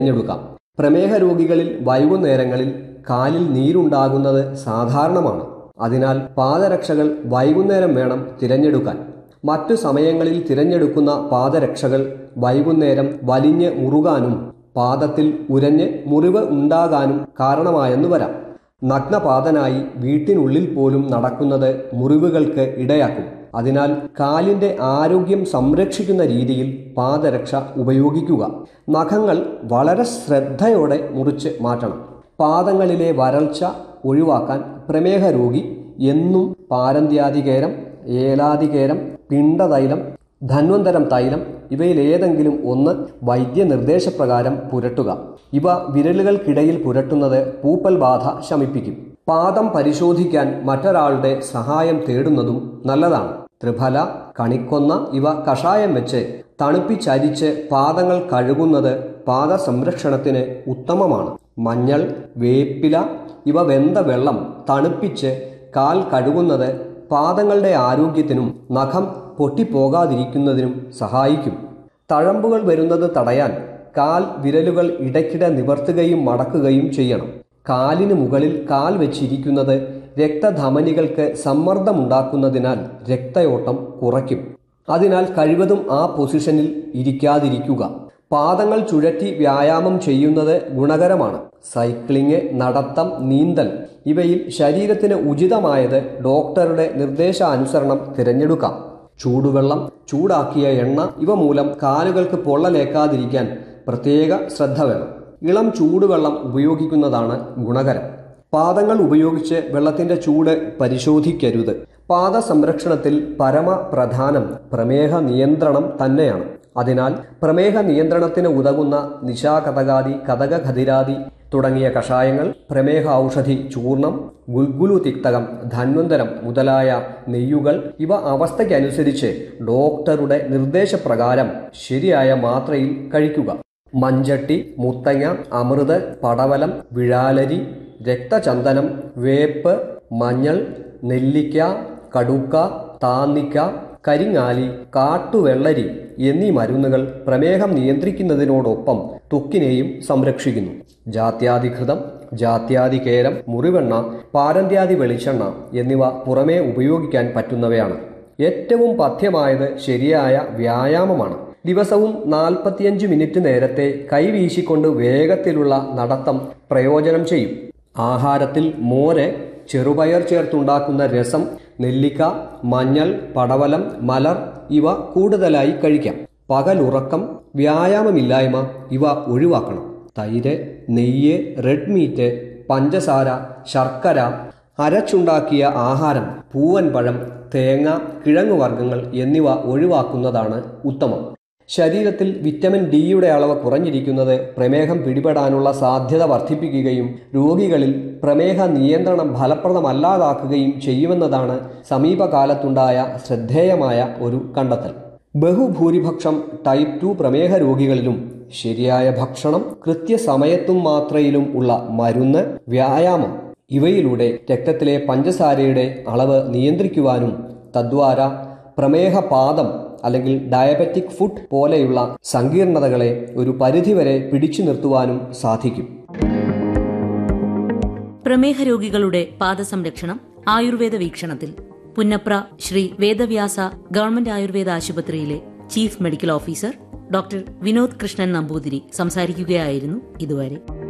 തിരഞ്ഞെടുക്കാം പ്രമേഹ രോഗികളിൽ വൈകുന്നേരങ്ങളിൽ കാലിൽ നീരുണ്ടാകുന്നത് സാധാരണമാണ് അതിനാൽ പാദരക്ഷകൾ വൈകുന്നേരം വേണം തിരഞ്ഞെടുക്കാൻ മറ്റു സമയങ്ങളിൽ തിരഞ്ഞെടുക്കുന്ന പാദരക്ഷകൾ വൈകുന്നേരം വലിഞ്ഞ് മുറുകാനും പാദത്തിൽ ഉരഞ്ഞ് മുറിവ് ഉണ്ടാകാനും കാരണമായെന്നു വരാം നഗ്നപാതനായി വീട്ടിനുള്ളിൽ പോലും നടക്കുന്നത് മുറിവുകൾക്ക് ഇടയാക്കും അതിനാൽ കാലിന്റെ ആരോഗ്യം സംരക്ഷിക്കുന്ന രീതിയിൽ പാദരക്ഷ ഉപയോഗിക്കുക നഖങ്ങൾ വളരെ ശ്രദ്ധയോടെ മുറിച്ച് മാറ്റണം പാദങ്ങളിലെ വരൾച്ച ഒഴിവാക്കാൻ പ്രമേഹ രോഗി എന്നും പാരന്ത്യാധികേരം ഏലാധികേരം പിണ്ടതൈലം ധന്വന്തരം തൈലം ഇവയിൽ ഏതെങ്കിലും ഒന്ന് വൈദ്യനിർദ്ദേശപ്രകാരം പുരട്ടുക ഇവ വിരലുകൾക്കിടയിൽ പുരട്ടുന്നത് പൂപ്പൽ ബാധ ശമിപ്പിക്കും പാദം പരിശോധിക്കാൻ മറ്റൊരാളുടെ സഹായം തേടുന്നതും നല്ലതാണ് ത്രിഫല കണിക്കൊന്ന ഇവ കഷായം വെച്ച് തണുപ്പിച്ചരിച്ച് പാദങ്ങൾ കഴുകുന്നത് പാദ സംരക്ഷണത്തിന് ഉത്തമമാണ് മഞ്ഞൾ വേപ്പില ഇവ വെന്ത വെള്ളം തണുപ്പിച്ച് കാൽ കഴുകുന്നത് പാദങ്ങളുടെ ആരോഗ്യത്തിനും നഖം പൊട്ടിപ്പോകാതിരിക്കുന്നതിനും സഹായിക്കും തഴമ്പുകൾ വരുന്നത് തടയാൻ കാൽ വിരലുകൾ ഇടയ്ക്കിടെ നിവർത്തുകയും മടക്കുകയും ചെയ്യണം കാലിന് മുകളിൽ കാൽ വെച്ചിരിക്കുന്നത് രക്തധമനികൾക്ക് സമ്മർദ്ദമുണ്ടാക്കുന്നതിനാൽ രക്തയോട്ടം കുറയ്ക്കും അതിനാൽ കഴിവതും ആ പൊസിഷനിൽ ഇരിക്കാതിരിക്കുക പാദങ്ങൾ ചുഴറ്റി വ്യായാമം ചെയ്യുന്നത് ഗുണകരമാണ് സൈക്ലിംഗ് നടത്തം നീന്തൽ ഇവയിൽ ശരീരത്തിന് ഉചിതമായത് ഡോക്ടറുടെ നിർദ്ദേശാനുസരണം തിരഞ്ഞെടുക്കാം ചൂടുവെള്ളം ചൂടാക്കിയ എണ്ണ ഇവ മൂലം കാലുകൾക്ക് പൊള്ളലേക്കാതിരിക്കാൻ പ്രത്യേക ശ്രദ്ധ വേണം ഇളം ചൂടുവെള്ളം ഉപയോഗിക്കുന്നതാണ് ഗുണകരം പാദങ്ങൾ ഉപയോഗിച്ച് വെള്ളത്തിന്റെ ചൂട് പരിശോധിക്കരുത് പാദ സംരക്ഷണത്തിൽ പരമപ്രധാനം പ്രമേഹ നിയന്ത്രണം തന്നെയാണ് അതിനാൽ പ്രമേഹ നിയന്ത്രണത്തിന് ഉതകുന്ന നിശാകഥകാദി കഥകഖതിരാദി തുടങ്ങിയ കഷായങ്ങൾ പ്രമേഹ ഔഷധി ചൂർണം ഗുൽഗുലു തിക്തകം ധന്വന്തരം മുതലായ നെയ്യുകൾ ഇവ അവസ്ഥയ്ക്കനുസരിച്ച് ഡോക്ടറുടെ നിർദ്ദേശപ്രകാരം ശരിയായ മാത്രയിൽ കഴിക്കുക മഞ്ചട്ടി മുത്തങ്ങ അമൃത് പടവലം വിഴാലരി രക്തചന്ദനം വേപ്പ് മഞ്ഞൾ നെല്ലിക്ക കടുക്ക താന്നിക്ക കരിങ്ങാലി കാട്ടുവെള്ളരി എന്നീ മരുന്നുകൾ പ്രമേഹം നിയന്ത്രിക്കുന്നതിനോടൊപ്പം ത്വക്കിനെയും സംരക്ഷിക്കുന്നു ജാത്യാധികൃതം ജാത്യാതികേരം മുറിവെണ്ണ പാരന്ത്യാദി വെളിച്ചെണ്ണ എന്നിവ പുറമേ ഉപയോഗിക്കാൻ പറ്റുന്നവയാണ് ഏറ്റവും പഥ്യമായത് ശരിയായ വ്യായാമമാണ് ദിവസവും നാൽപ്പത്തിയഞ്ച് മിനിറ്റ് നേരത്തെ കൈവീശിക്കൊണ്ട് വേഗത്തിലുള്ള നടത്തം പ്രയോജനം ചെയ്യും ആഹാരത്തിൽ മോര് ചെറുപയർ ചേർത്തുണ്ടാക്കുന്ന രസം നെല്ലിക്ക മഞ്ഞൾ പടവലം മലർ ഇവ കൂടുതലായി കഴിക്കാം പകലുറക്കം വ്യായാമമില്ലായ്മ ഇവ ഒഴിവാക്കണം തൈര് നെയ്യ് റെഡ് മീറ്റ് പഞ്ചസാര ശർക്കര അരച്ചുണ്ടാക്കിയ ആഹാരം പൂവൻ പഴം തേങ്ങ കിഴങ്ങുവർഗ്ഗങ്ങൾ എന്നിവ ഒഴിവാക്കുന്നതാണ് ഉത്തമം ശരീരത്തിൽ വിറ്റമിൻ ഡിയുടെ അളവ് കുറഞ്ഞിരിക്കുന്നത് പ്രമേഹം പിടിപെടാനുള്ള സാധ്യത വർദ്ധിപ്പിക്കുകയും രോഗികളിൽ പ്രമേഹ നിയന്ത്രണം ഫലപ്രദമല്ലാതാക്കുകയും ചെയ്യുമെന്നതാണ് സമീപകാലത്തുണ്ടായ ശ്രദ്ധേയമായ ഒരു കണ്ടെത്തൽ ബഹുഭൂരിപക്ഷം ടൈപ്പ് ടു പ്രമേഹ രോഗികളിലും ശരിയായ ഭക്ഷണം കൃത്യസമയത്തും മാത്രയിലും ഉള്ള മരുന്ന് വ്യായാമം ഇവയിലൂടെ രക്തത്തിലെ പഞ്ചസാരയുടെ അളവ് നിയന്ത്രിക്കുവാനും തദ്വാര പ്രമേഹപാദം അല്ലെങ്കിൽ ഡയബറ്റിക് ഫുഡ് പോലെയുള്ള സങ്കീർണതകളെ ഒരു പരിധിവരെ പിടിച്ചു നിർത്തുവാനും സാധിക്കും പ്രമേഹ രോഗികളുടെ പാദസംരക്ഷണം ആയുർവേദ വീക്ഷണത്തിൽ പുന്നപ്ര ശ്രീ വേദവ്യാസ ഗവൺമെന്റ് ആയുർവേദ ആശുപത്രിയിലെ chief medical officer doctor Vinod Krishnan Namboothiri സംസാരിക്കുകയായിരുന്നു ഇതുവരെ